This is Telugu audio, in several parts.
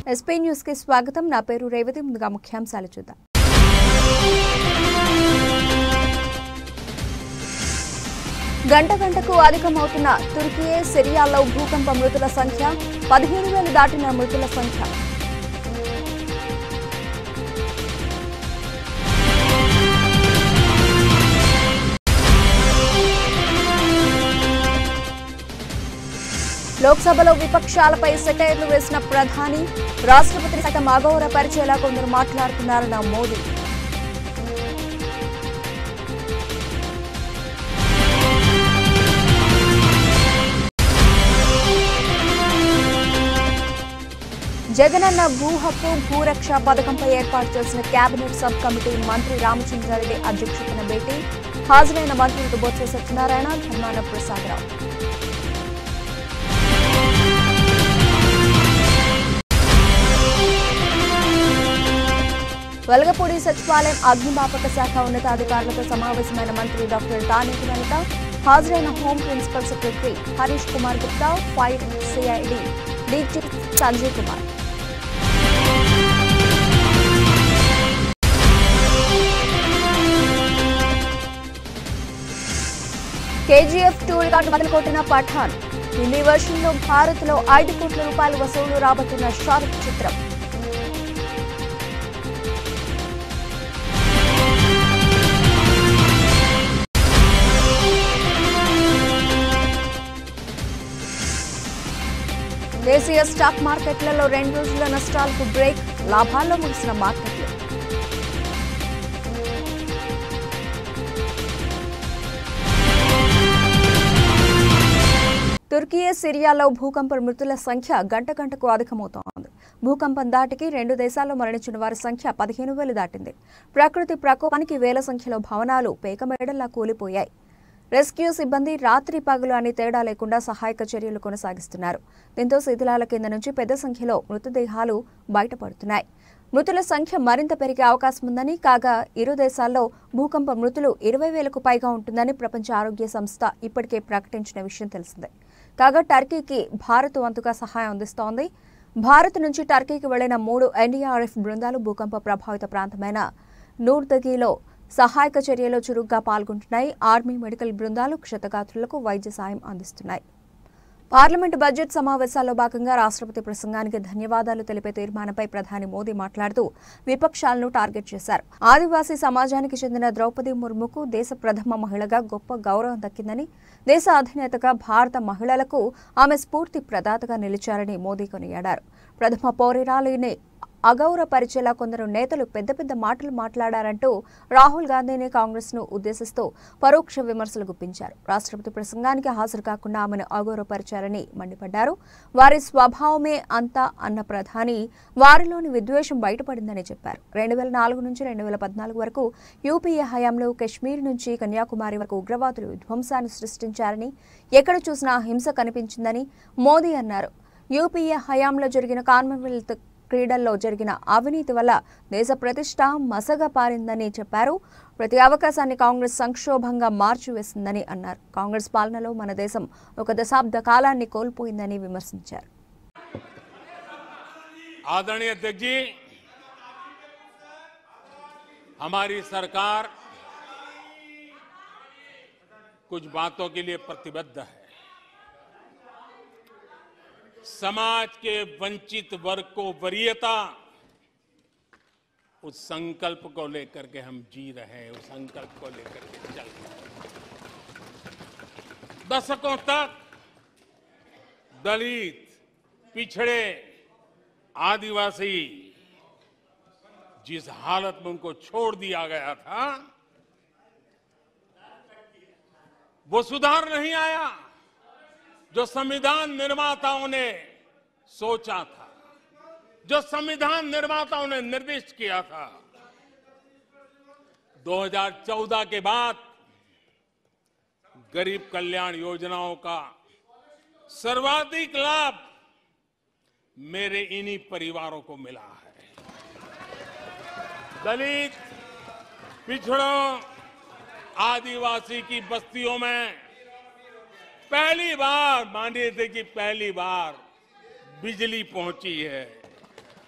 ఎస్పీ న్యూస్ కి స్వాగతం నా పేరు రేవతి ముందుగా ముఖ్యాంశాలు చూద్దాం గంట గంటకు అధికమవుతున్న తుర్కియే సిరియాలో భూకంప మృతుల సంఖ్య పదిహేను వేలు దాటిన మృతుల సంఖ్య లోక్సభలో విపక్షాలపై సెటైర్లు వేసిన ప్రధాని రాష్ట్రపతిని సైతం అగౌరవపరిచేలా కొందరు మాట్లాడుతున్నారన్న మోదీ జగనన్న భూ హక్కు భూరక్ష పథకంపై ఏర్పాటు చేసిన కేబినెట్ సబ్ కమిటీ మంత్రి రామచంద్రారెడ్డి అధ్యక్షతన భేటీ హాజరైన మంత్రులు బొత్స సత్యనారాయణ ధర్మాన ప్రసాదరావు వెలగపూడి సచివాలయం అగ్నిమాపక శాఖ ఉన్నతాధికారులతో సమావేశమైన మంత్రి డాక్టర్ తానేటి వనిత హాజరైన home principal secretary Harish Kumar Gupta fire CID DG Sanjay Kumar KGF two record మొదలుకొట్టిన పఠాన్ హిందీ వర్షన్లో భారత్లో ఐదు కోట్ల రూపాయల వసూలు రాబట్టిన షారుఖ్ చిత్రం దేశీయ స్టాక్ మార్కెట్లలో రెండు రోజుల నష్టాలకు బ్రేక్ లాభాల్లో ముగిసిన మార్కెట్లు తుర్కియే సిరియాలో భూకంప మృతుల సంఖ్య గంట గంటకు అధికమవుతోంది భూకంపం దాటికి రెండు దేశాల్లో మరణించిన వారి సంఖ్య పదిహేను వేలు దాటింది ప్రకృతి ప్రకోపానికి వేల సంఖ్యలో భవనాలు పేకమేడల్లా కూలిపోయాయి రెస్క్యూ సిబ్బంది రాత్రి పగలు అని తేడా లేకుండా సహాయక చర్యలు కొనసాగిస్తున్నారు దీంతో శిథిలాల కింద నుంచి పెద్ద సంఖ్యలో మృతదేహాలు బయటపడుతున్నాయి మృతుల సంఖ్య మరింత పెరిగే అవకాశం ఉందని కాగా ఇరు దేశాల్లో భూకంప మృతులు ఇరవై వేలకు పైగా ఉంటుందని ప్రపంచ ఆరోగ్య సంస్థ ఇప్పటికే ప్రకటించిన విషయం తెలిసిందే కాగా టర్కీకి భారత్ వంతుగా సహాయం అందిస్తోంది భారత్ నుంచి టర్కీకి వెళ్లిన మూడు ఎన్డీఆర్ఎఫ్ బృందాలు భూకంప ప్రభావిత ప్రాంతమైన నూర్దగిలో సహాయక చర్యలో చురుగ్గా పాల్గొంటున్నాయి ఆర్మీ మెడికల్ బృందాలు క్షతగాత్రులకు వైద్య సాయం అందిస్తున్నాయి పార్లమెంటు బడ్జెట్ సమావేశాల్లో భాగంగా రాష్ట్రపతి ప్రసంగానికి ధన్యవాదాలు తెలిపే తీర్మానంపై ప్రధాని మోదీ మాట్లాడుతూ విపక్షాలను టార్గెట్ చేశారు ఆదివాసీ సమాజానికి చెందిన ద్రౌపది ముర్ముకు దేశ ప్రథమ మహిళగా గొప్ప గౌరవం దక్కిందని దేశ అధినేతగా భారత మహిళలకు ఆమె స్ఫూర్తి ప్రదాతగా నిలిచారని మోదీ కొనియాడారు ప్రథమ పౌరురాలిని అగౌరవపరిచేలా కొందరు నేతలు పెద్ద పెద్ద మాటలు మాట్లాడారంటూ రాహుల్ గాంధీని కాంగ్రెస్ ను ఉద్దేశిస్తూ పరోక్ష విమర్శలు గుప్పించారు రాష్ట్రపతి ప్రసంగానికి హాజరు కాకుండా ఆమెను అగౌరవపరిచారని మండిపడ్డారు వారి స్వభావమే అంతా అన్న ప్రధాని వారిలోని విద్వేషం బయటపడిందని చెప్పారు రెండు వేల నాలుగు నుంచి రెండు వేల పద్నాలుగు వరకు యూపీఏ హయాంలో కశ్మీర్ నుంచి కన్యాకుమారి వరకు ఉగ్రవాదులు విధ్వంసాన్ని సృష్టించారని ఎక్కడ చూసినా హింస కనిపించిందని మోదీ అన్నారు యూపీఏ హయాంలో జరిగిన కామన్వెల్త్ క్రీడల్లో జరిగిన అవినీతి వల్ల దేశ ప్రతిష్ట మసగ పారిందని చెప్పారు ప్రతి అవకాశాన్ని కాంగ్రెస్ సంక్షోభంగా మార్చివేసిందని అన్నారు కాంగ్రెస్ పాలనలో మన దేశం ఒక దశాబ్ద కాలాన్ని కోల్పోయిందని విమర్శించారు आदरणीय अध्यक्ष जी हमारी सरकार कुछ बातों के लिए प्रतिबद्ध है समाज के वंचित वर्ग को वरीयता उस संकल्प को लेकर के हम जी रहे हैं उस संकल्प को लेकर के चल रहे हैं दशकों तक दलित पिछड़े आदिवासी जिस हालत में उनको छोड़ दिया गया था वो सुधार नहीं आया जो संविधान निर्माताओं ने सोचा था जो संविधान निर्माताओं ने निर्दिष्ट किया था 2014 के बाद गरीब कल्याण योजनाओं का सर्वाधिक लाभ मेरे इन्हीं परिवारों को मिला है दलित पिछड़ों आदिवासी की बस्तियों में पहली बार मानिए थे कि पहली बार बिजली पहुंची है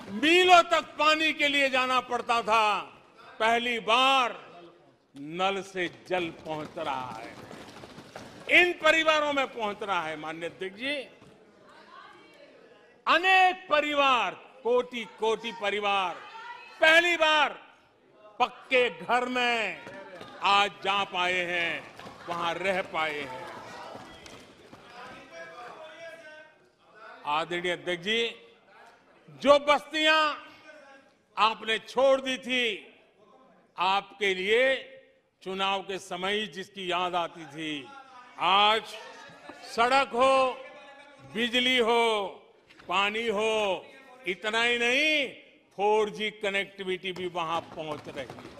मीलों तक पानी के लिए जाना पड़ता था पहली बार नल से जल पहुंच रहा है इन परिवारों में पहुंच रहा है मान्य अध्यक्ष जी अनेक परिवार कोटि कोटि परिवार पहली बार पक्के घर में आज जा पाए हैं वहां रह पाए हैं आदरणीय अध्यक्ष जी जो बस्तियां आपने छोड़ दी थी आपके लिए चुनाव के समय ही जिसकी याद आती थी आज सड़क हो बिजली हो पानी हो इतना ही नहीं 4G कनेक्टिविटी भी वहां पहुंच रही है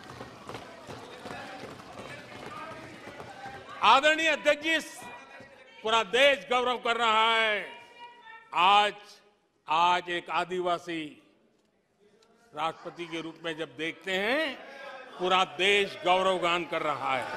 आदरणीय अध्यक्ष जी पूरा देश गौरव कर रहा है आज आज एक आदिवासी राष्ट्रपति के रूप में जब देखते हैं पूरा देश गौरवगान कर रहा है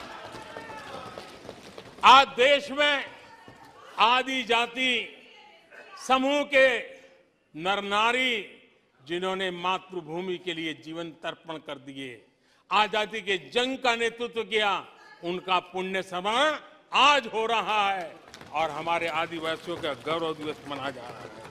आज देश में आदि जाति समूह के नर नारी जिन्होंने मातृभूमि के लिए जीवन तर्पण कर दिए आजादी के जंग का नेतृत्व किया उनका पुण्य स्मरण आज हो रहा है और हमारे आदिवासियों का गौरव दिवस मनाया जा रहा है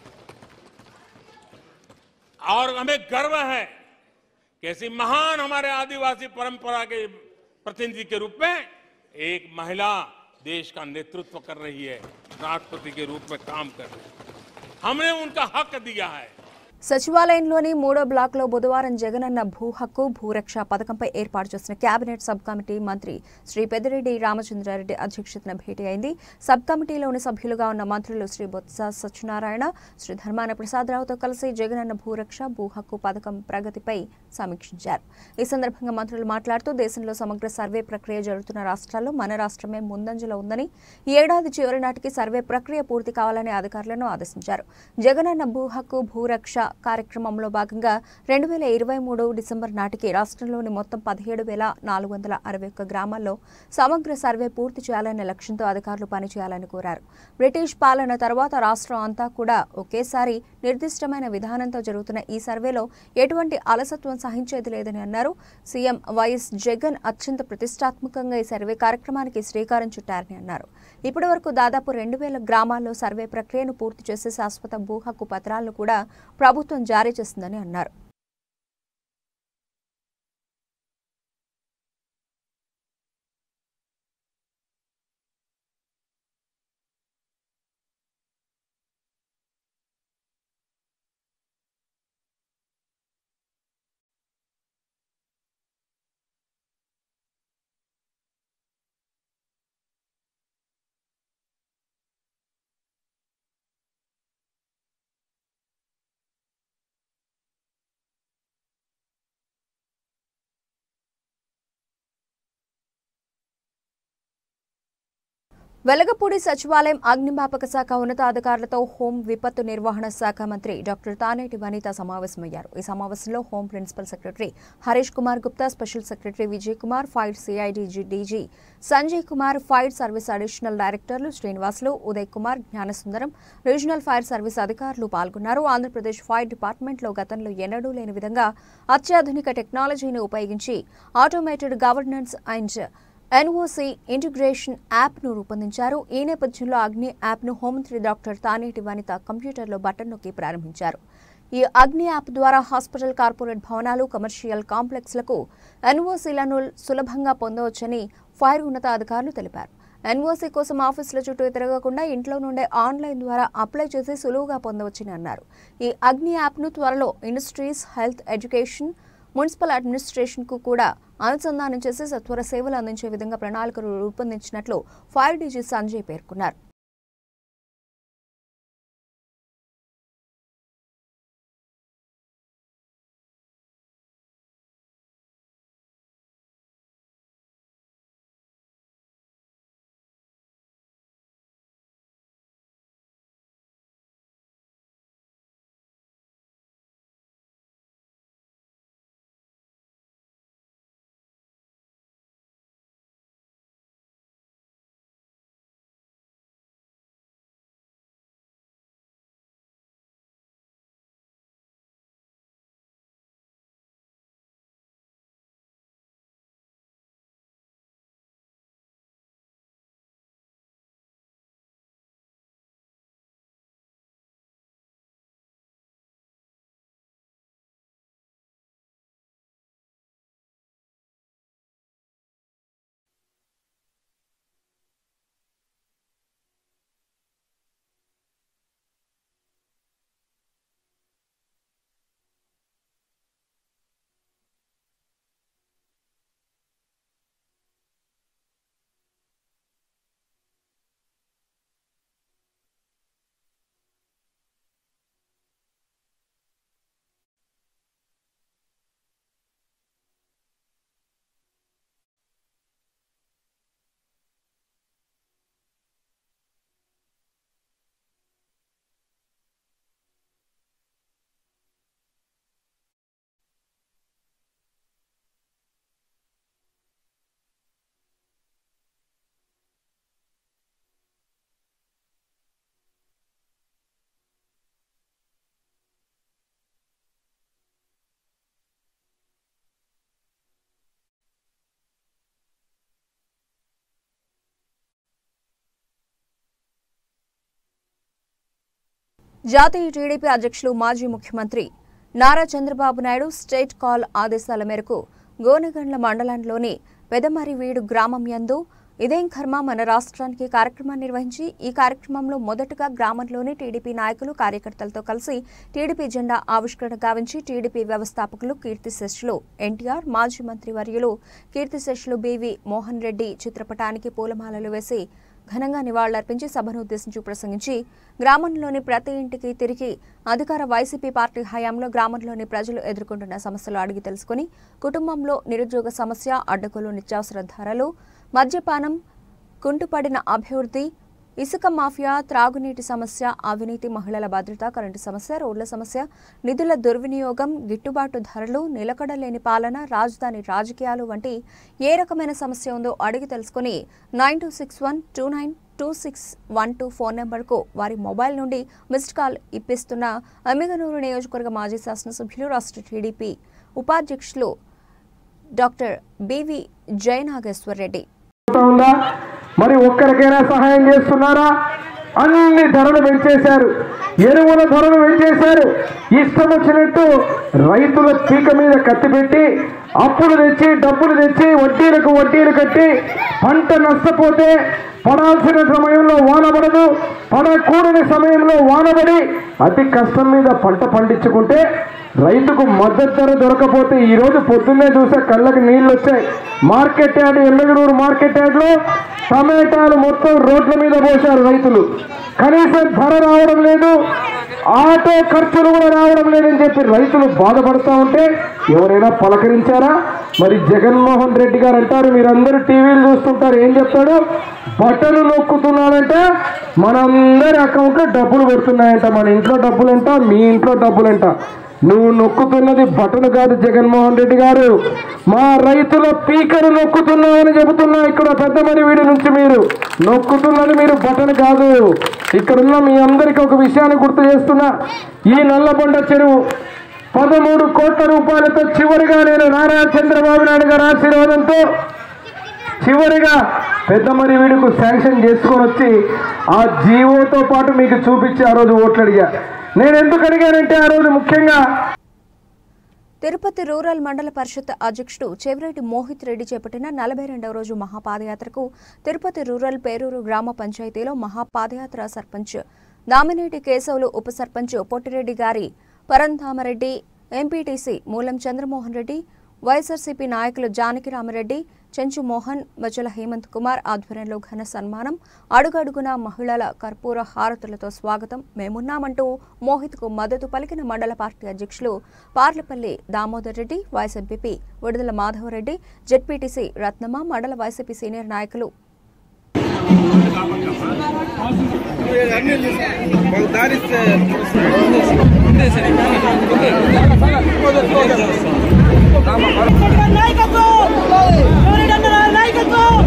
और हमें गर्व है कि ऐसी महान हमारे आदिवासी परंपरा के प्रतिनिधि के रूप में एक महिला देश का नेतृत्व कर रही है राष्ट्रपति के रूप में काम कर रही है हमने उनका हक दिया है సచివాలయంలోని మూడో బ్లాక్లో బుధవారం జగనన్న భూ హక్కు భూరక్ష పథకంపై ఏర్పాటు చేసిన కేబినెట్ సబ్ కమిటీ మంత్రి శ్రీ పెద్దిరెడ్డి రామచంద్రారెడ్డి అధ్యక్షతన భేటీ అయింది సబ్ కమిటీలోని సభ్యులుగా ఉన్న మంత్రులు శ్రీ బొత్స సత్యనారాయణ శ్రీ ధర్మాన ప్రసాదరావుతో కలిసి జగనన్న భూరక్ష భూ హక్కు పథకం ప్రగతిపై సమీక్షించారు ఈ సందర్భంగా మంత్రులు మాట్లాడుతూ దేశంలో సమగ్ర సర్వే ప్రక్రియ జరుగుతున్న రాష్ట్రాల్లో మన రాష్ట్రమే ముందంజలో ఉందని ఈ ఏడాది చివరి నాటికి సర్వే ప్రక్రియ పూర్తి కావాలని అధికారులను ఆదేశించారు జగనన్న భూ హక్కు భూరక్ష కార్యక్రమంలో భాగంగా రెండు వేల ఇరవై మూడు డిసెంబర్ నాటికి రాష్ట్రంలోని మొత్తం పదిహేడు వేల నాలుగు వందల అరవై ఒక్క గ్రామాల్లో సమగ్ర సర్వే పూర్తి చేయాలనే లక్ష్యంతో అధికారులు పనిచేయాలని కోరారు బ్రిటిష్ పాలన తర్వాత రాష్ట్రం అంతా కూడా ఒకేసారి నిర్దిష్టమైన విధానంతో జరుగుతున్న ఈ సర్వేలో ఎటువంటి అలసత్వం సహించేది లేదని అన్నారు సీఎం వైఎస్ జగన్ అత్యంత ప్రతిష్టాత్మకంగా ఈ సర్వే కార్యక్రమానికి శ్రీకారం చుట్టారని అన్నారు ఇప్పటి వరకు దాదాపు రెండు వేల గ్రామాల్లో సర్వే ప్రక్రియను పూర్తి చేసే శాశ్వత భూ హక్కు పత్రాలను కూడా ప్రభుత్వం జారీ చేస్తుందని అన్నారు వెలగపూడి సచివాలయం అగ్నిమాపక శాఖ ఉన్నతాధికారులతో హోం విపత్తు నిర్వహణ శాఖ మంత్రి డాక్టర్ తానేటి వనిత సమావేశమయ్యారు ఈ సమావేశంలో home principal secretary Harish Kumar Gupta special secretary Vijay Kumar fire సిఐడిజి DG Sanjay Kumar fire service additional డైరెక్టర్లు Srinivasulu Uday Kumar Gnanasundaram regional fire service అధికారులు పాల్గొన్నారు ఆంధ్రప్రదేశ్ ఫైర్ డిపార్ట్మెంట్లో గతంలో ఎన్నడూ లేని విధంగా అత్యాధునిక టెక్నాలజీని ఉపయోగించి automated governance and NOC integration యాప్ను రూపొందించారు ఈ నేపథ్యంలో అగ్ని యాప్ను హోంమంత్రి డాక్టర్ తానేటి వనిత కంప్యూటర్లో బటన్ నొక్కి ప్రారంభించారు ఈ అగ్ని యాప్ ద్వారా హాస్పిటల్ కార్పొరేట్ భవనాలు కమర్షియల్ కాంప్లెక్స్లకు ఎన్ఓసీలను సులభంగా పొందవచ్చని ఫైర్ ఉన్నతాధికారులు తెలిపారు ఎన్ఓసీ కోసం ఆఫీసుల చుట్టూ తిరగకుండా ఇంట్లో నుండే ఆన్లైన్ ద్వారా అప్లై చేసి సులువుగా పొందవచ్చని అన్నారు ఈ అగ్ని యాప్ను త్వరలో industries health education municipal administration కు కూడా అనుసంధానం చేసి సత్వర సేవలు అందించే విధంగా ప్రణాళికలు రూపొందించినట్లు ఫైర్ డీజీ సంజయ్ పేర్కొన్నారు జాతీయ టీడీపీ అధ్యక్షులు మాజీ ముఖ్యమంత్రి నారా చంద్రబాబు నాయుడు స్టేట్ కాల్ ఆదేశాల మేరకు గోనెగండ్ల మండలంలోని పెదమరివీడు గ్రామం యందు ఇదేం కర్మ మన రాష్ట్రానికి కార్యక్రమాన్ని నిర్వహించి ఈ కార్యక్రమంలో మొదటగా గ్రామంలోని టీడీపీ నాయకులు కార్యకర్తలతో కలిసి టీడీపీ జెండా ఆవిష్కరణ గావించి టీడీపీ వ్యవస్థాపకులు కీర్తిశేషులు ఎన్టీఆర్ మాజీ మంత్రి వర్యులు కీర్తిశేషులు బివి మోహన్ రెడ్డి చిత్రపటానికి పూలమాలలు వేసి ఘనంగా నివాళులర్పించి సభను ఉద్దేశించి ప్రసంగించి గ్రామంలోని ప్రతి ఇంటికి తిరిగి అధికార వైసీపీ పార్టీ హయాంలో గ్రామంలోని ప్రజలు ఎదుర్కొంటున్న సమస్యలు అడిగి తెలుసుకుని కుటుంబంలో నిరుద్యోగ సమస్య అడ్డగోలు నిత్యావసర ధరలు మద్యపానం కుంటుపడిన అభివృద్ధి ఇసుక మాఫియా త్రాగునీటి సమస్య అవినీతి మహిళల భద్రత కరెంటు సమస్య రోడ్ల సమస్య నిధుల దుర్వినియోగం గిట్టుబాటు ధరలు నిలకడలేని పాలన రాజధాని రాజకీయాలు వంటి ఏ రకమైన సమస్య ఉందో అడిగి తెలుసుకుని nine two six one two nine two six one two phone నెంబర్కు వారి మొబైల్ నుండి మిస్డ్ కాల్ ఇప్పిస్తున్న అమ్మిగనూరు నియోజకవర్గ మాజీ శాసనసభ్యులు రాష్ట్ర టీడీపీ ఉపాధ్యక్షులు డాక్టర్ బివి జయనాగేశ్వర్ రెడ్డి అవుతా ఉందా మరి ఒక్కరికైనా సహాయం చేస్తున్నారా అన్ని ధరలు పెంచేశారు ఎరువుల ధరలు పెంచేశారు ఇష్టం వచ్చినట్టు రైతుల పీక మీద కత్తి పెట్టి అప్పులు తెచ్చి డబ్బులు తెచ్చి వడ్డీలకు వడ్డీలు కట్టి పంట నష్టపోతే పడాల్సిన సమయంలో వాన పడదు పడకూడని సమయంలో వానబడి అతి కష్టం మీద పంట పండించుకుంటే రైతుకు మద్దతు ధర దొరకపోతే ఈ రోజు పొద్దున్నే చూసే కళ్ళకి నీళ్లు వచ్చాయి మార్కెట్ యార్డ్ ఎమ్మెగనూరు మార్కెట్ యార్డ్లో టమాటాలు మొత్తం రోడ్ల మీద పోశారు రైతులు కనీసం ధర రావడం లేదు ఆటో ఖర్చులు కూడా రావడం లేదని చెప్పి రైతులు బాధపడతా ఉంటే ఎవరైనా పలకరించారా మరి జగన్మోహన్ రెడ్డి గారు అంటారు మీరందరూ టీవీలు చూస్తుంటారు ఏం చెప్తాడు బట్టలు నొక్కుతున్నాడంటే మనందరి అకౌంట్లో డబ్బులు పడుతున్నాయంట మన ఇంట్లో డబ్బులంట మీ ఇంట్లో డబ్బులంట నువ్వు నొక్కుతున్నది బటన్ కాదు జగన్మోహన్ రెడ్డి గారు మా రైతుల పీకను నొక్కుతున్నామని చెబుతున్నా ఇక్కడ పెద్దమరి వీడి నుంచి మీరు నొక్కుతున్నది మీరు బటన్ కాదు ఇక్కడున్న మీ అందరికీ ఒక విషయాన్ని గుర్తు చేస్తున్నా ఈ నల్లబండ చెరువు పదమూడు కోట్ల రూపాయలతో చివరిగా నేను నారా చంద్రబాబు నాయుడు గారి ఆశీర్వాదంతో చివరిగా పెద్దమరి వీడుకు శాంక్షన్ చేసుకొని వచ్చి ఆ జీవోతో పాటు మీకు చూపించి ఆ రోజు ఓట్లు అడిగా నేను ఎందుకు అడిగానంటే ఆ రోజు ముఖ్యంగా తిరుపతి రూరల్ మండల పరిషత్ అధ్యక్షుడు చెవిరెడ్డి మోహిత్ రెడ్డి చేపట్టిన నలభై రెండవ రోజు మహాపాదయాత్రకు తిరుపతి రూరల్ పేరూరు గ్రామ పంచాయతీలో మహాపాదయాత్ర సర్పంచ్ దామినేటి కేశవులు ఉప సర్పంచ్ పొట్టిరెడ్డి గారి పరంధామరెడ్డి ఎంపీటీసీ మూలం చంద్రమోహన్ రెడ్డి వైఎస్ఆర్సీపీ నాయకులు జానకి రామరెడ్డి చెంచు మోహన్ మజల హేమంత్ కుమార్ ఆధ్వర్యంలో ఘన సన్మానం అడుగడుగున మహిళల కర్పూర హారతులతో స్వాగతం మేమున్నామంటూ మోహిత్కు మద్దతు పలికిన మండల పార్టీ అధ్యక్షులు పార్లపల్లి దామోదర్ రెడ్డి వైస్ ఎంపీపీ విడుదల మాధవరెడ్డి జెడ్పీటీసీ రత్నమ్మ మండల వైసీపీ సీనియర్ నాయకులు నాయకత్వం ఎవరిడన్నా నాయకత్వం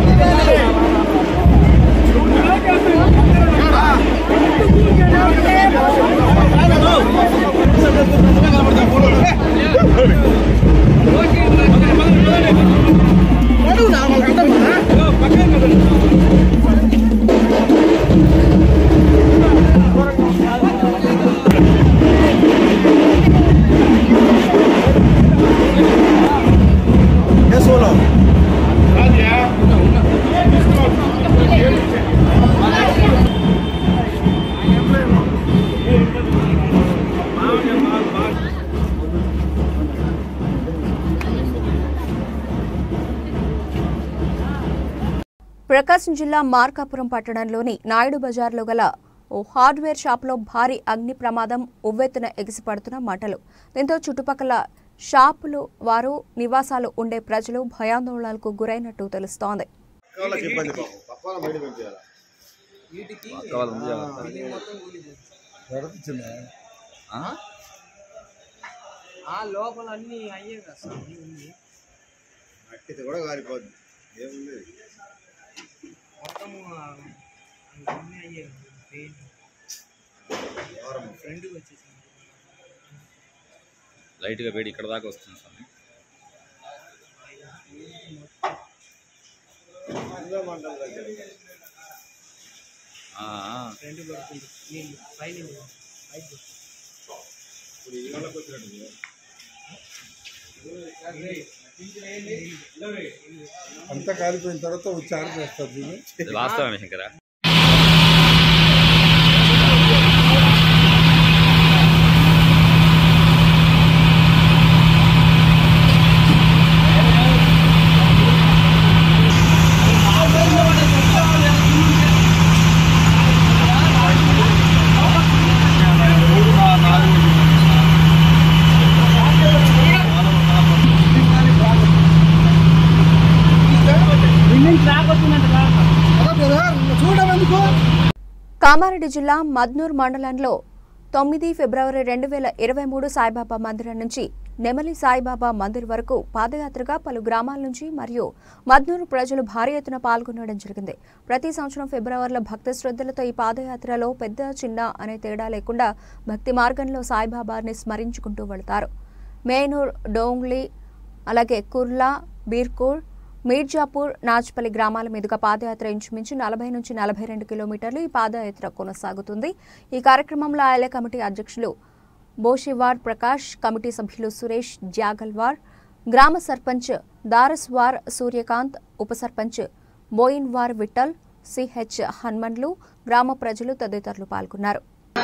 ప్రకాశం జిల్లా మార్కాపురం పట్టణంలోని నాయుడు బజార్లో గల ఓ హార్డ్వేర్ షాప్లో భారీ అగ్ని ప్రమాదం ఉవ్వెత్తున ఎగిసిపడుతున్న మంటలు దీంతో చుట్టుపక్కల షాపులు వారు నివాసాలు ఉండే ప్రజలు భయాందోళనలకు గురైనట్టు తెలుస్తోంది వాళ్ళకి ఇబ్బంది పాపం పక్కన బయట పంపించాలి ఆ లోపల అన్ని అయ్యే కదా సార్ అన్ని అట్టిది కూడా కాలిపోద్ది ఏముంది మొత్తం అన్ని అయ్యే పెయింట్ ఫ్రెండ్కి వచ్చేసింది లైట్గా వేడి ఇక్కడ దాకా వస్తుంది స్వామి ఇందులో మంటలు దగ్గర ఆ, ఆ. ఫ్రెండ్ పడుతుంది నీళ్ళు పైన అంతా కాలిపోయిన తర్వాత వచ్చి ఆడ చేస్తారు దీన్ని ఇది వాస్తవమే శంకర కామారెడ్డి జిల్లా మద్నూర్ మండలంలో తొమ్మిది ఫిబ్రవరి రెండు వేల ఇరవై మూడు సాయిబాబా మందిరం నుంచి నెమలి సాయిబాబా మందిర్ వరకు పాదయాత్రగా పలు గ్రామాల నుంచి మరియు మద్నూరు ప్రజలు భారీ ఎత్తున పాల్గొనడం జరిగింది ప్రతి సంవత్సరం ఫిబ్రవరిలో భక్తి శ్రద్ధలతో ఈ పాదయాత్రలో పెద్ద చిన్న అనే తేడా లేకుండా భక్తి మార్గంలో సాయిబాబాని స్మరించుకుంటూ వెళతారు మేనూర్ డోంగ్లీ అలాగే కుర్లా బీర్కూర్ మీర్జాపూర్ నాజ్పల్లి గ్రామాల మీదుగా పాదయాత్ర ఇంచుమించు నలభై నుంచి నలభై రెండు కిలోమీటర్లు ఈ పాదయాత్ర కొనసాగుతుంది ఈ కార్యక్రమంలో ఆలయ కమిటీ అధ్యక్షులు బోషివార్ ప్రకాష్ కమిటీ సభ్యులు సురేష్ జాగల్వార్ గ్రామ సర్పంచ్ దారస్వార్ సూర్యకాంత్ ఉప సర్పంచ్ బోయిన్వార్ విఠల్ సిహెచ్ హన్మన్లు గ్రామ ప్రజలు తదితరులు పాల్గొన్నారు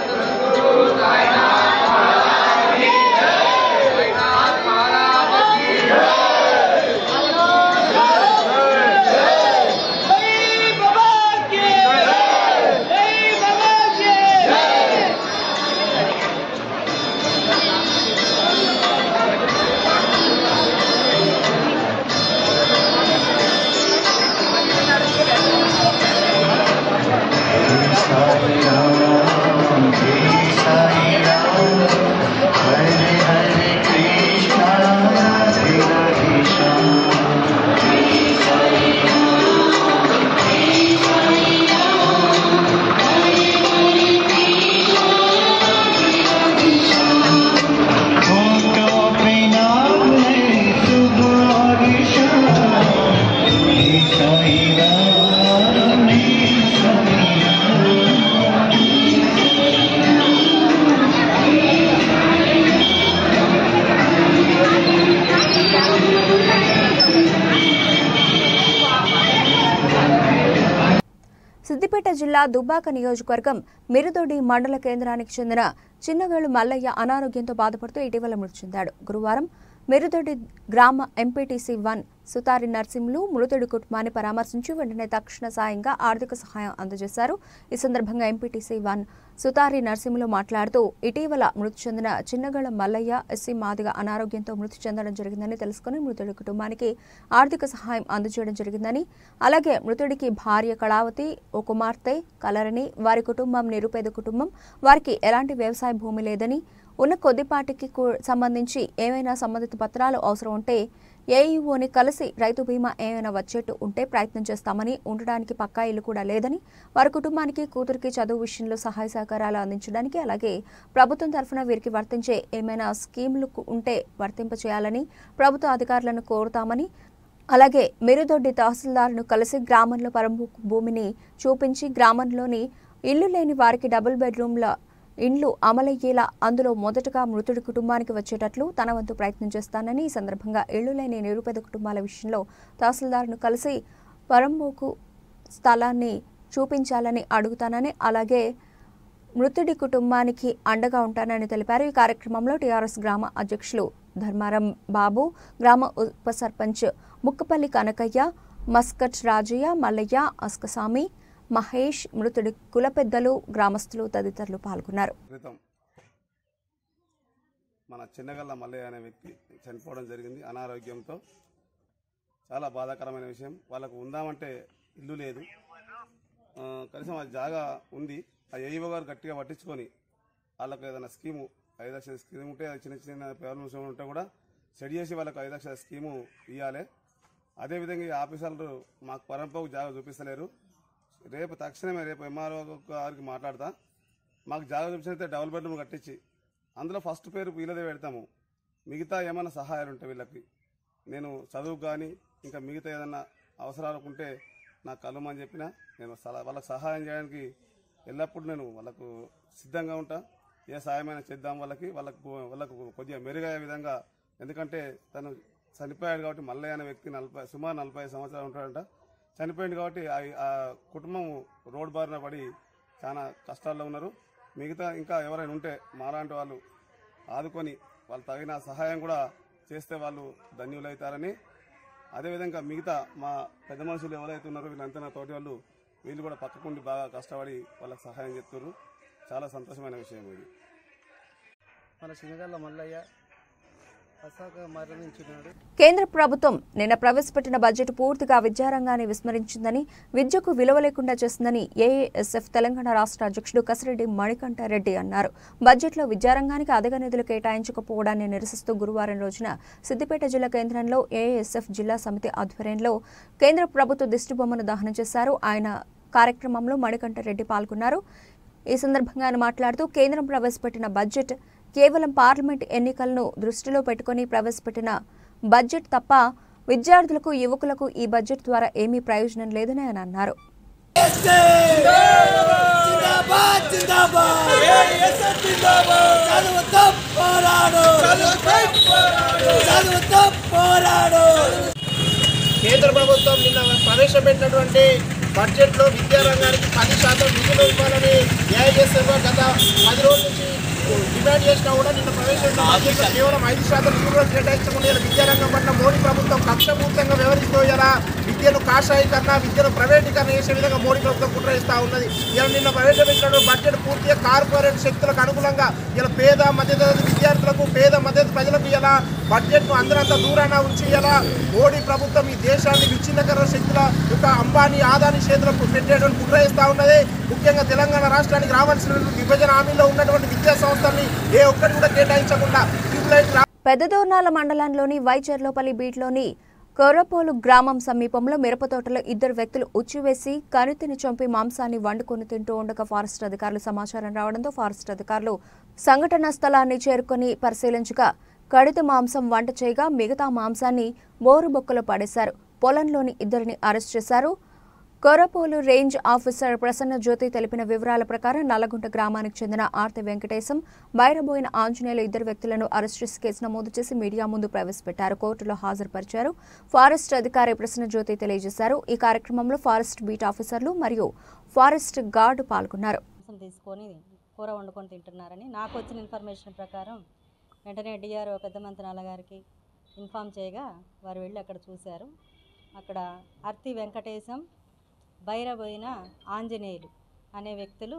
సిద్దిపేట జిల్లా దుబ్బాక నియోజకవర్గం మిరుదొడి మండల కేంద్రానికి చెందిన చిన్నగళ్ళు మల్లయ్య అనారోగ్యంతో బాధపడుతూ ఇటీవల మృతి చెందాడు గురువారం మిరుదొడి గ్రామ ఎంపీటీసీ వన్ సుతారి నర్సింహులు మృతుడి కుటుంబాన్ని పరామర్శించి వెంటనే తక్షణ సాయంగా ఆర్థిక సహాయం అందజేశారు ఈ సందర్భంగా ఎంపీటీసీ వన్ సుతారి నర్సింహులు మాట్లాడుతూ ఇటీవల మృతి చెందిన చిన్నగళ మల్లయ్య ఎస్సీ మాదిగ అనారోగ్యంతో మృతి చెందడం జరిగిందని తెలుసుకుని మృతుడి కుటుంబానికి ఆర్థిక సహాయం అందజేయడం జరిగిందని అలాగే మృతుడికి భార్య కళావతి ఓ కుమార్తె కలరని వారి కుటుంబం నిరుపేద కుటుంబం వారికి ఎలాంటి వ్యవసాయ భూమి లేదని ఉన్న కొద్దిపాటికి కూ- సంబంధించి ఏమైనా సంబంధిత పత్రాలు అవసరం ఉంటే ఏఈఓని కలిసి రైతు బీమా ఏమైనా వచ్చేట్టు ఉంటే ప్రయత్నం చేస్తామని ఉండడానికి పక్కా ఇల్లు కూడా లేదని వారి కుటుంబానికి కూతురికి చదువు విషయంలో సహాయ సహకారాలు అందించడానికి అలాగే ప్రభుత్వం తరఫున వీరికి వర్తించే ఏమైనా స్కీములు కు- ఉంటే వర్తింపచేయాలని ప్రభుత్వ అధికారులను కోరుతామని అలాగే మెరుదొడ్డి తహసీల్దార్ను కలిసి గ్రామంలో పరము భూమిని చూపించి గ్రామంలోని ఇల్లు లేని వారికి డబుల్ బెడ్రూమ్ల ఇండ్లు అమలయ్యేలా అందులో మొదటగా మృతుడి కుటుంబానికి వచ్చేటట్లు తన వంతు ప్రయత్నం చేస్తానని ఈ సందర్భంగా ఇళ్లు లేని నిరుపేద కుటుంబాల విషయంలో తహసీల్దార్ను కలిసి పరంబోకు స్థలాన్ని చూపించాలని అడుగుతానని అలాగే మృతుడి కుటుంబానికి అండగా ఉంటానని తెలిపారు ఈ కార్యక్రమంలో టీఆర్ఎస్ గ్రామ అధ్యక్షులు ధర్మారం బాబు గ్రామ ఉప సర్పంచ్ ముక్కపల్లి కనకయ్య మస్కట్ రాజయ్య మల్లయ్య అస్కసామి మహేష్ మృతుడి కుల పెద్దలు గ్రామస్తులు తదితరులు పాల్గొన్నారు క్రితం మన చిన్నగల్ల మల్లయ్య అనే వ్యక్తి చనిపోవడం జరిగింది అనారోగ్యంతో చాలా బాధాకరమైన విషయం వాళ్ళకు ఉందామంటే ఇల్లు లేదు ఆ, కనీసం ఆ జాగా ఉంది ఆ ఏఈఓ గారు గట్టిగా పట్టించుకొని వాళ్ళకు ఏదైనా స్కీము ఐదు లక్షల స్కీమ్ ఉంటే అది చిన్న చిన్న ప్రాబ్లమ్స్ ఉంటే కూడా సెట్ చేసి వాళ్ళకు ఐదు లక్షల స్కీము ఇవ్వాలి అదేవిధంగా ఈ ఆఫీసర్లు మాకు పరంపోకు జాగా చూపిస్తలేరు రేపు తక్షణమే రేపు ఎంఆర్ఓ గారికి మాట్లాడతా మాకు జాగా చూపించినైతే డబుల్ బెడ్రూమ్ కట్టించి అందులో ఫస్ట్ పేరు వీళ్ళదే పెడతాము మిగతా ఏమైనా సహాయాలు ఉంటాయి వీళ్ళకి నేను చదువు కానీ ఇంకా మిగతా ఏదైనా అవసరాలు ఉంటే నాకు కలవమని చెప్పిన నేను సల- వాళ్ళకి సహాయం చేయడానికి ఎల్లప్పుడూ నేను వాళ్ళకు సిద్ధంగా ఉంటా ఏ సాయమైనా చేద్దాం వాళ్ళకి వాళ్ళకు వాళ్ళకు కొద్దిగా మెరుగయ్యే విధంగా ఎందుకంటే తను చనిపోయాడు కాబట్టి మల్లయ్య అనే వ్యక్తి నలభై సుమారు నలభై ఐదు సంవత్సరాలు ఉంటాడంట చనిపోయింది కాబట్టి ఆ- ఆ కుటుంబం రోడ్ బారిన పడి చాలా కష్టాల్లో ఉన్నారు మిగతా ఇంకా ఎవరైనా ఉంటే మాలాంటి వాళ్ళు ఆదుకొని వాళ్ళు తగిన సహాయం కూడా చేస్తే వాళ్ళు ధన్యులవుతారని అదేవిధంగా మిగతా మా పెద్ద మనుషులు ఎవరైతే ఉన్నారో వీళ్ళంతా నా తోటి వాళ్ళు వీళ్ళు కూడా పక్కకుండి బాగా కష్టపడి వాళ్ళకి సహాయం చేస్తున్నారు చాలా సంతోషమైన విషయం ఇది మన చిన్నగల్ల మల్లయ్య అసాక మరణించినాడు కేంద్ర ప్రభుత్వం నిన్న ప్రవేశపెట్టిన బడ్జెట్ పూర్తిగా విద్యారంగాన్ని విస్మరించిందని విద్యకు విలువ లేకుండా చేసిందని ఏఎస్ఎఫ్ తెలంగాణ రాష్ట్ర అధ్యక్షుడు కసిరెడ్డి మణికంఠారెడ్డి అన్నారు బడ్జెట్లో విద్యారంగానికి అధిక నిధులు కేటాయించకపోవడాన్ని నిరసిస్తూ గురువారం రోజున సిద్దిపేట జిల్లా కేంద్రంలో ఏఎస్ఎఫ్ జిల్లా సమితి ఆధ్వర్యంలో కేంద్ర ప్రభుత్వ దిష్టిబొమ్మను దహనం చేశారు ఆయన కార్యక్రమంలో మణికంఠారెడ్డి పాల్గొన్నారు ఈ సందర్భంగా ఆయన మాట్లాడుతూ కేంద్రం ప్రవేశపెట్టిన బడ్జెట్ కేవలం పార్లమెంట్ ఎన్నికలను దృష్టిలో పెట్టుకుని ప్రవేశపెట్టిన బడ్జెట్ తప్ప విద్యార్థులకు యువకులకు ఈ బడ్జెట్ ద్వారా ఏమీ ప్రయోజనం లేదని ఆయన అన్నారు కేంద్ర ప్రభుత్వం నిన్న ప్రవేశపెట్టినటువంటి బడ్జెట్లో విద్యారంగానికి పది శాతం నిధులు ఇవ్వాలని ఏఐఎస్ఎఫ్ గత పది రోజుల నుంచి డిమాండ్ చేసినా కూడా నిన్న ప్రవేశపెట్టిన బడ్జెట్లో కేవలం ఐదు శాతం నిధులు కేటాయించకుండా ఇలా విద్యారంగం పట్ల మోడీ ప్రభుత్వం కక్షపూర్తంగా వ్యవహరిస్తూ ఇలా విద్యను కాషాయీకరణ విద్యను ప్రైవేటీకరణ చేసే విధంగా మోడీ ప్రభుత్వం కుట్ర ఇస్తా ఉన్నది ఇలా నిన్న ప్రవేశపెట్టిన బడ్జెట్ పూర్తిగా కార్పొరేట్ శక్తులకు అనుగుణంగా ఇలా పేద మధ్యతరగతి విద్యార్థులకు పేద మధ్యతరగతి ప్రజలకు ఇలా బడ్జెట్ను అందరంత దూరాన ఉంచి ఇలా మోడీ ప్రభుత్వం ఈ దేశాన్ని విచ్ఛిన్నకర శక్తుల యొక్క అంబానీ ఆదాని చేతులకు పెట్టేటువంటి కుట్ర ఇస్తా ఉన్నది ముఖ్యంగా తెలంగాణ రాష్ట్రానికి రావాల్సిన విభజన హామీలో ఉన్నటువంటి విద్యా సంస్థల్ని ఏ ఒక్కటి కూడా కేటాయించకుండా ట్యూబ్లైట్ పెద్దదోర్నాల మండలంలోని వైచర్లోపల్లి బీట్లోని కొర్రపోలు గ్రామం సమీపంలో మిరప తోటలో ఇద్దరు వ్యక్తులు ఉచ్చివేసి కనితిని చంపి మాంసాన్ని వండుకొని తింటూ ఉండగా ఫారెస్ట్ అధికారులు సమాచారం రావడంతో ఫారెస్ట్ అధికారులు సంఘటనా స్థలాన్ని చేరుకొని పరిశీలించగా కడిత మాంసం వంట చేయగా మిగతా మాంసాన్ని బోరు బొక్కలో పడేశారు పొలంలోని ఇద్దరిని అరెస్ట్ చేశారు కొరపోలు రేంజ్ ఆఫీసర్ ప్రసన్న జ్యోతి తెలిపిన వివరాల ప్రకారం నల్లగుంట గ్రామానికి చెందిన ఆర్తి వెంకటేశం బైరబోయిన ఆంజనేయులు ఇద్దరు వ్యక్తులను అరెస్ట్ చేసి కేసు నమోదు చేసి మీడియా ముందు ప్రవేశపెట్టారు కోర్టులో హాజరుపరిచారు ఫారెస్ట్ అధికారి ప్రసన్న జ్యోతి తెలియజేశారు ఈ కార్యక్రమంలో ఫారెస్ట్ బీట్ ఆఫీసర్లు మరియు ఫారెస్ట్ గార్డు పాల్గొన్నారు మాంసం తీసుకొని కూర వండుకొని తింటున్నారని నాకు వచ్చిన ఇన్ఫర్మేషన్ ప్రకారం వెంటనే డిఆర్ఓ పెద్ద మంత్రాల గారికి ఇన్ఫామ్ చేయగా వారు వెళ్ళి అక్కడ చూశారు అక్కడ అర్తి వెంకటేశం బైరబోయిన ఆంజనేయులు అనే వ్యక్తులు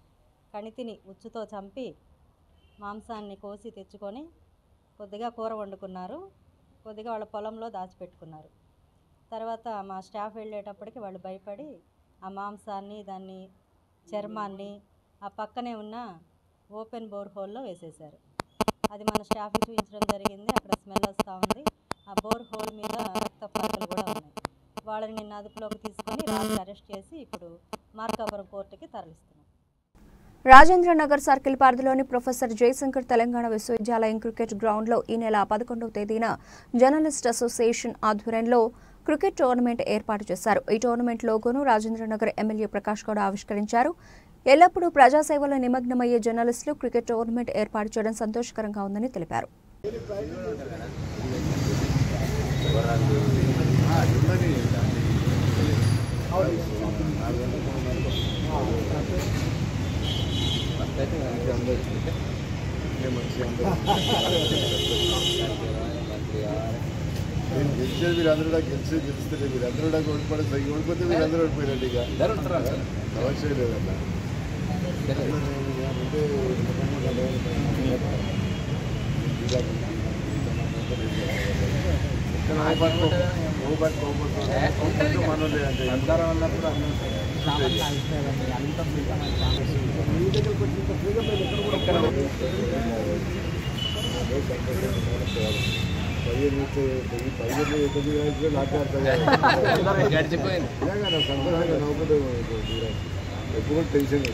కణితిని ఉచ్చుతో చంపి మాంసాన్ని కోసి తెచ్చుకొని కొద్దిగా కూర వండుకున్నారు కొద్దిగా వాళ్ళ పొలంలో దాచిపెట్టుకున్నారు తర్వాత మా స్టాఫ్ వెళ్ళేటప్పటికి వాళ్ళు భయపడి ఆ మాంసాన్ని దాన్ని చర్మాన్ని ఆ పక్కనే ఉన్న ఓపెన్ బోర్ హోల్లో వేసేశారు అది మన స్టాఫ్కి చూపించడం జరిగింది అక్కడ స్మెల్ వస్తూ ఉంది ఆ బోర్ హోల్ మీద రక్త పాకలు కూడా ఉన్నాయి వాళ్ళని నిన్న అదుపులోకి తీసుకొని రాత్రి అరెస్ట్ చేసి ఇప్పుడు మార్కాపురం కోర్టుకి తరలిస్తున్నాం రాజేంద్ర నగర్ సర్కిల్ పరిధిలోని ప్రొఫెసర్ జయశంకర్ తెలంగాణ విశ్వవిద్యాలయం క్రికెట్ గ్రౌండ్లో ఈ నెల పదకొండవ తేదీన జర్నలిస్ట్ అసోసియేషన్ ఆధ్వర్యంలో క్రికెట్ టోర్నమెంట్ ఏర్పాటు చేశారు ఈ టోర్నమెంట్ లోగోను రాజేంద్ర నగర్ ఎమ్మెల్యే ప్రకాష్ గౌడ్ ఆవిష్కరించారు ఎల్లప్పుడూ ప్రజాసేవలో నిమగ్నమయ్యే జర్నలిస్టులు క్రికెట్ టోర్నమెంట్ ఏర్పాటు చేయడం సంతోషకరంగా ఉందని తెలిపారు నేను గెలిచేది మీరందరూ కూడా గెలిచి గెలుస్తుంటే మీరందరూ కూడా ఓడిపోతే సరి ఓడిపోతే మీరందరూ ఓడిపోయినట్టు ఇక అవసరం లేదన్న అంటే మనోళ్ళే అంటే అందరం అన్నప్పుడు ఎప్పుడు టెన్షన్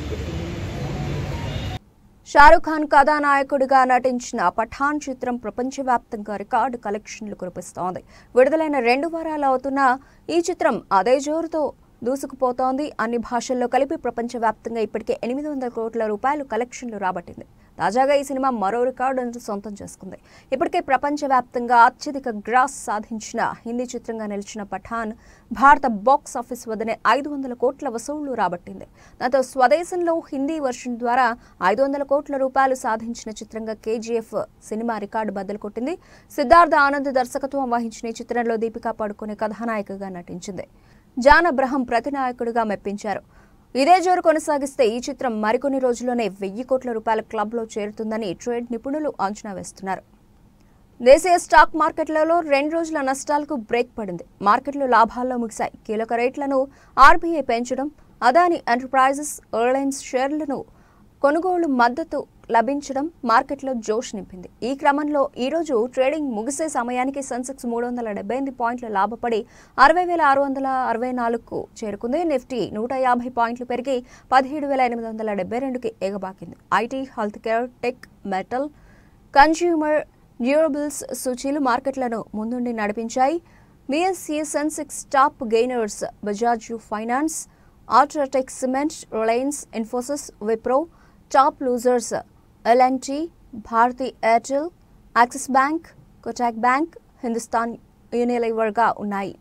షారుఖ్ ఖాన్ కథానాయకుడిగా నటించిన పఠాన్ చిత్రం ప్రపంచవ్యాప్తంగా రికార్డు కలెక్షన్లు కురిపిస్తోంది విడుదలైన రెండు వారాలు అవుతున్న ఈ చిత్రం అదే జోరుతో దూసుకుపోతోంది అన్ని భాషల్లో కలిపి ప్రపంచవ్యాప్తంగా ఇప్పటికే ఎనిమిది వందల కోట్ల రూపాయలు కలెక్షన్లు రాబట్టింది తాజాగా ఈ సినిమా మరో రికార్డును సొంతం చేసుకుంది ఇప్పటికే ప్రపంచవ్యాప్తంగా అత్యధిక గ్రాస్ సాధించిన హిందీ చిత్రంగా నిలిచిన పఠాన్ భారత బాక్స్ ఆఫీస్ వద్దనే ఐదు వందల కోట్ల వసూళ్లు రాబట్టింది దాంతో స్వదేశంలో హిందీ వర్షన్ ద్వారా ఐదు వందల కోట్ల రూపాయలు సాధించిన చిత్రంగా కేజీఎఫ్ సినిమా రికార్డు బద్దలు కొట్టింది సిద్ధార్థ ఆనంద్ దర్శకత్వం వహించిన ఈ చిత్రంలో దీపికా పడుకునే కథానాయికగా నటించింది జాన్ అబ్రహం ప్రతినాయకుడిగా మెప్పించారు ఇదే జోరు కొనసాగిస్తే ఈ చిత్రం మరికొన్ని రోజుల్లోనే వెయ్యి కోట్ల రూపాయల క్లబ్లో చేరుతుందని ట్రేడ్ నిపుణులు అంచనా వేస్తున్నారు దేశీయ స్టాక్ మార్కెట్లలో రెండు రోజుల నష్టాలకు బ్రేక్ పడింది మార్కెట్లు లాభాల్లో ముగిశాయి కీలక రేట్లను ఆర్బీఐ పెంచడం అదాని ఎంటర్ప్రైజెస్ ఎయిర్లైన్స్ షేర్లను కొనుగోలు మద్దతు లభించడం మార్కెట్లో జోష్ నింపింది ఈ క్రమంలో ఈరోజు ట్రేడింగ్ ముగిసే సమయానికి సెన్సెక్స్ మూడు వందల డెబ్బై ఎనిమిది పాయింట్లు లాభపడి అరవై వేల ఆరు వందల అరవై నాలుగుకు చేరుకుంది నిఫ్టీ నూట యాభై పాయింట్లు పెరిగి పదిహేడు వేల ఎనిమిది వందల డెబ్బై రెండుకి ఎగబాకింది IT health care tech metal consumer durables సూచీలు మార్కెట్లను ముందుండి నడిపించాయి BSC Sensex top gainers Bajaj finance UltraTech cement Reliance Infosys Wipro top losers L N T Bharti Airtel Axis bank Kotak bank Hindustan యూనిలివర్గా ఉన్నాయి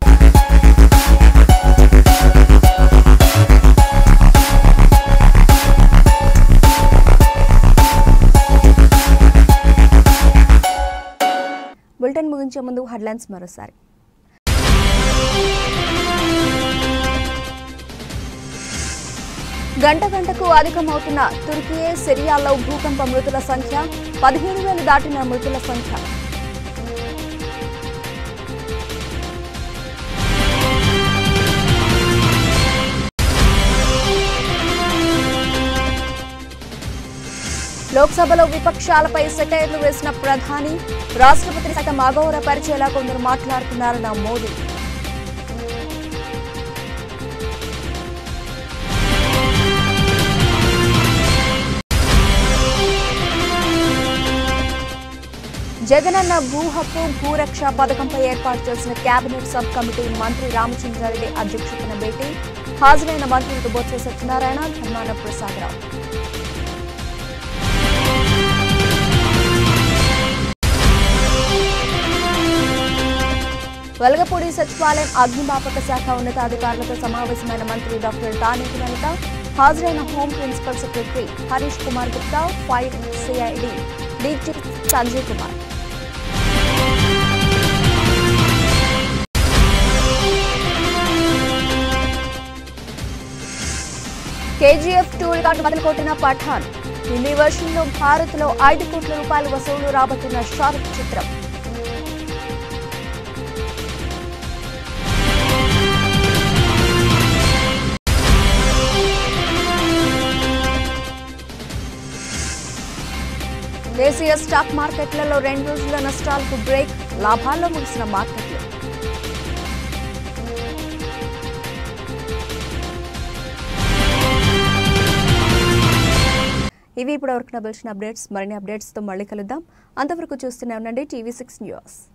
బులెటిన్ ముగించే ముందు హెడ్లైన్స్ మరోసారి గంట గంటకు అధికమవుతున్న తుర్కియే సిరియాలో భూకంప మృతుల సంఖ్య పదిహేను వేలు దాటిన మృతుల సంఖ్య లోక్సభలో విపక్షాలపై సెటైర్లు వేసిన ప్రధాని రాష్ట్రపతి సైతం అగౌరవపరిచేలా కొందరు మాట్లాడుతున్నారన్న మోదీ జగనన్న భూ హక్కు భూరక్ష పథకంపై ఏర్పాటు చేసిన కేబినెట్ సబ్ కమిటీ మంత్రి రామచంద్రారెడ్డి అధ్యక్షతన భేటీ హాజరైన మంత్రులు బొత్స సత్యనారాయణ ధర్మాన ప్రసాదరావు వెలగపూడి సచివాలయం అగ్నిమాపక శాఖ ఉన్నతాధికారులతో సమావేశమైన మంత్రి డాక్టర్ తానేటి వనిత హాజరైన home principal secretary Harish Kumar Gupta fire CID DG Sanjay Kumar KGF two record మొదలుకొట్టిన పఠాన్ హిందీ వర్షన్లో భారత్లో ఐదు కోట్ల రూపాయల వసూలు రాబట్టిన షారుఖ్ చిత్రం దేశీయ స్టాక్ మార్కెట్లలో రెండు రోజుల నష్టాలకు బ్రేక్ లాభాల్లో ముగిసిన మార్కెట్లు ఇవి ఇప్పుడు వరకు నబిల్చిన అప్డేట్స్ మరిన్ని అప్డేట్స్తో మళ్ళీ కలుద్దాం అంతవరకు చూస్తూనే ఉండండి టీవీ సిక్స్ న్యూస్